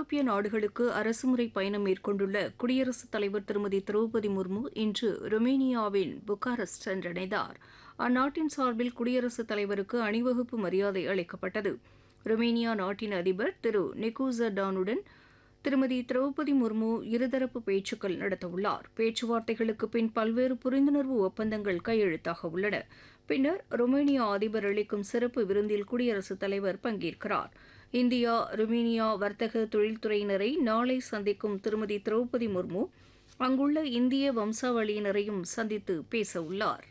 ஐரோப்பிய நாடுகளுக்கு அரசுமுறை பயணம் மேற்கொண்டுள்ள குடியரசுத் தலைவர் திருமதி திரௌபதி முர்மு இன்று ருமேனியாவின் புக்காரெஸ்ட் சென்றடைந்தார் அந்நாட்டின் சார்பில் குடியரசுத் தலைவருக்கு அணிவகுப்பு மரியாதை அளிக்கப்பட்டது ருமேனியா நாட்டின் அதிபர் திரு நிக்கூசர் டானுடன் திருமதி திரௌபதி முர்மு இருதரப்பு பேச்சுக்கள் நடத்தவுள்ளார் பேச்சுவார்த்தைகளுக்கு பின் பல்வேறு புரிந்துணர்வு ஒப்பந்தங்கள் கையெழுத்தாக உள்ளன பின்னர் ருமேனியா அதிபர் அளிக்கும் சிறப்பு விருந்தில் குடியரசுத் தலைவர் பங்கேற்கிறார் இந்தியா ருமேனியா வர்த்தக தொழில்துறையினரை நாளை சந்திக்கும் திருமதி திரௌபதி முர்மு அங்குள்ள இந்திய வம்சாவளியினரையும் சந்தித்து பேசவுள்ளார்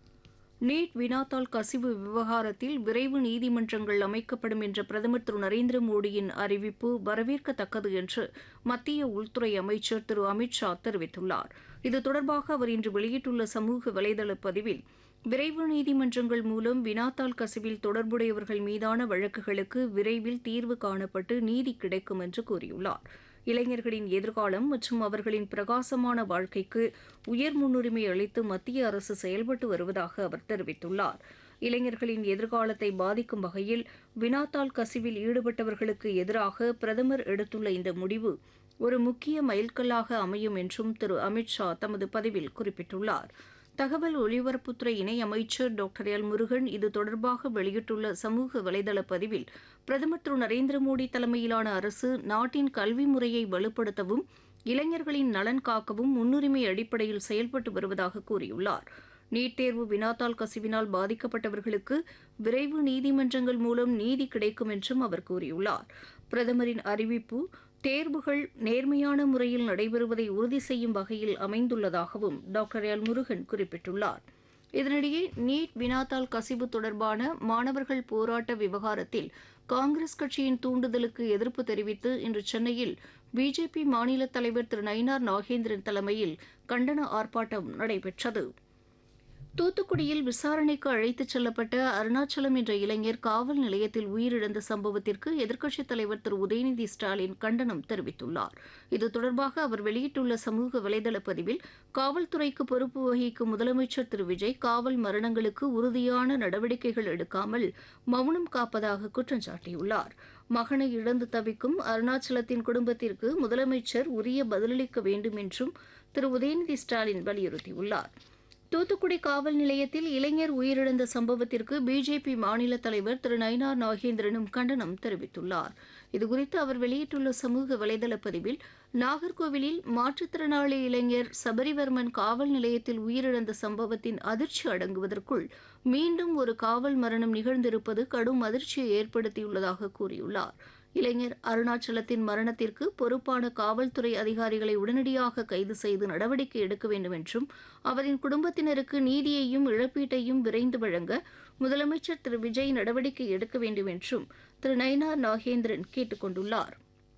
நீட் வினாத்தாள் கசிவு விவகாரத்தில் விரைவு நீதிமன்றங்கள் அமைக்கப்படும் என்ற பிரதமர் திரு நரேந்திர மோடியின் அறிவிப்பு வரவேற்கத்தக்கது என்று மத்திய உள்துறை அமைச்சர் திரு அமித் ஷா தெரிவித்துள்ளார் இது தொடர்பாக அவர் இன்று வெளியிட்டுள்ள சமூக வலைதள பதிவில் விரைவு நீதிமன்றங்கள் மூலம் வினாத்தாள் கசிவில் தொடர்புடையவர்கள் மீதான வழக்குகளுக்கு விரைவில் தீர்வு காணப்பட்டு நீதி கிடைக்கும் என்று கூறியுள்ளார் இளைஞர்களின் எதிர்காலம் மற்றும் அவர்களின் பிரகாசமான வாழ்க்கைக்கு உயர் முன்னுரிமை அளித்து மத்திய அரசு செயல்பட்டு வருவதாக அவர் தெரிவித்துள்ளார் இளைஞர்களின் எதிர்காலத்தை பாதிக்கும் வகையில் வினாத்தாள் கசிவில் ஈடுபட்டவர்களுக்கு எதிராக பிரதமர் எடுத்துள்ள இந்த முடிவு ஒரு முக்கிய மைல்கல்லாக அமையும் என்றும் திரு அமித் ஷா தமது பதிவில் குறிப்பிட்டுள்ளார் தகவல் ஒலிபரப்புத்துறை இணை அமைச்சர் டாக்டர் எல் முருகன் இது தொடர்பாக வெளியிட்டுள்ள சமூக வலைதள பதிவில் பிரதமர் திரு நரேந்திர மோடி தலைமையிலான அரசு நாட்டின் கல்வி முறையை வலுப்படுத்தவும் இளைஞர்களின் நலன் காக்கவும் முன்னுரிமை அடிப்படையில் செயல்பட்டு வருவதாக கூறியுள்ளார் நீட் தேர்வு வினாத்தாள் கசிவினால் பாதிக்கப்பட்டவர்களுக்கு விரைவு நீதிமன்றங்கள் மூலம் நீதி கிடைக்கும் என்றும் அவர் கூறியுள்ளார் பிரதமரின் அறிவிப்பு தேர்வுகள் நேர்மையான முறையில் நடைபெறுவதை உறுதி செய்யும் வகையில் அமைந்துள்ளதாகவும் டாக்டர் எல் முருகன் குறிப்பிட்டுள்ளார் இதனிடையே நீட் வினாத்தாள் கசிவு தொடர்பான மாணவர்கள் போராட்ட விவகாரத்தில் காங்கிரஸ் கட்சியின் தூண்டுதலுக்கு எதிர்ப்பு தெரிவித்து இன்று சென்னையில் பிஜேபி மாநில தலைவர் திரு நயினார் நாகேந்திரன் தலைமையில் கண்டன ஆர்ப்பாட்டம் நடைபெற்றது தூத்துக்குடியில் விசாரணைக்கு அழைத்துச் செல்லப்பட்ட அருணாச்சலம் என்ற இளைஞர் காவல் நிலையத்தில் உயிரிழந்த சம்பவத்திற்கு எதிர்க்கட்சித் தலைவர் திரு உதயநிதி ஸ்டாலின் கண்டனம் தெரிவித்துள்ளார் இது தொடர்பாக அவர் வெளியிட்டுள்ள சமூக வலைதள பதிவில் காவல்துறைக்கு பொறுப்பு வகிக்கும் முதலமைச்சர் திரு விஜய் காவல் மரணங்களுக்கு உறுதியான நடவடிக்கைகள் எடுக்காமல் மௌனம் காப்பதாக குற்றம் சாட்டியுள்ளார் மகனை இழந்து தவிக்கும் அருணாச்சலத்தின் குடும்பத்திற்கு முதலமைச்சர் உரிய பதிலளிக்க வேண்டும் என்றும் திரு உதயநிதி ஸ்டாலின் வலியுறுத்தியுள்ளார் தூத்துக்குடி காவல் நிலையத்தில் இளைஞர் உயிரிழந்த சம்பவத்திற்கு பிஜேபி மாநில தலைவர் திரு நயினார் நாகேந்திரனும் கண்டனம் தெரிவித்துள்ளார் இதுகுறித்து அவர் வெளியிட்டுள்ள சமூக வலைதள பதிவில் நாகர்கோவிலில் மாற்றுத்திறனாளி இளைஞர் சபரிவர்மன் காவல் நிலையத்தில் உயிரிழந்த சம்பவத்தின் அதிர்ச்சி அடங்குவதற்குள் மீண்டும் ஒரு காவல் மரணம் நிகழ்ந்திருப்பது கடும் அதிர்ச்சியை ஏற்படுத்தியுள்ளதாக கூறியுள்ளார் இளைஞர் அருணாச்சலத்தின் மரணத்திற்கு பொறுப்பான காவல்துறை அதிகாரிகளை உடனடியாக கைது செய்து நடவடிக்கை எடுக்க வேண்டும் என்றும் அவரின் குடும்பத்தினருக்கு நீதியையும் இழப்பீட்டையும் விரைந்து வழங்க முதலமைச்சர் திரு விஜய் நடவடிக்கை எடுக்க வேண்டும் என்றும் திரு நயினார் நாகேந்திரன் கேட்டுக் கொண்டுள்ளார்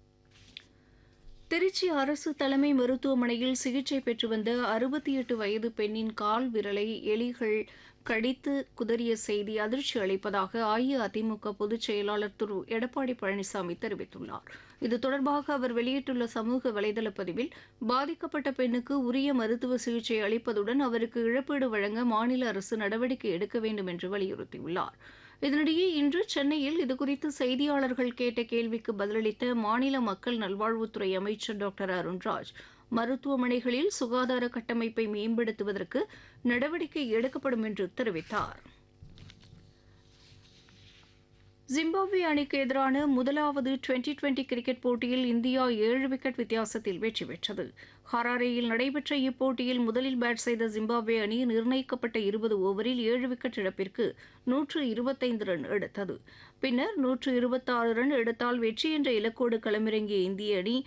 திருச்சி அரசு தலைமை மருத்துவமனையில் சிகிச்சை பெற்று வந்த அறுபத்தி எட்டு வயது பெண்ணின் கால் விரலை எலிகள் கடித்து குதறிய செய்தி அதிர்ச்சி அளிப்பதாக அஇஅதிமுக பொதுச் செயலாளர் திரு எடப்பாடி பழனிசாமி தெரிவித்துள்ளார் இது தொடர்பாக அவர் வெளியிட்டுள்ள சமூக வலைதள பதிவில் பாதிக்கப்பட்ட பெண்ணுக்கு உரிய மருத்துவ சிகிச்சை அளிப்பதுடன் அவருக்கு இழப்பீடு வழங்க மாநில அரசு நடவடிக்கை எடுக்க வேண்டும் என்று வலியுறுத்தியுள்ளார் இதனிடையே இன்று சென்னையில் இதுகுறித்து செய்தியாளர்கள் கேட்ட கேள்விக்கு பதிலளித்த மாநில மக்கள் நல்வாழ்வுத்துறை அமைச்சர் டாக்டர் அருண்ராஜ் மருத்துவமனைகளில் சுகாதார கட்டமைப்பை மேம்படுத்துவதற்கு நடவடிக்கை எடுக்கப்படும் என்று தெரிவித்தார் ஜிம்பாப்வே அணிக்கு எதிரான முதலாவது டுவெண்டி டுவெண்டி கிரிக்கெட் போட்டியில் இந்தியா ஏழு விக்கெட் வித்தியாசத்தில் வெற்றி பெற்றது ஹராரேயில் நடைபெற்ற இப்போட்டியில் முதலில் பேட் செய்த ஜிம்பாப்வே அணி நிர்ணயிக்கப்பட்ட இருபது ஓவரில் ஏழு விக்கெட் இழப்பிற்கு நூற்று இருபத்தைந்து ரன் எடுத்தது பின்னர் நூற்று இருபத்தாறு ரன் எடுத்தால் வெற்றி என்ற இலக்கோடு களமிறங்கிய இந்திய அணி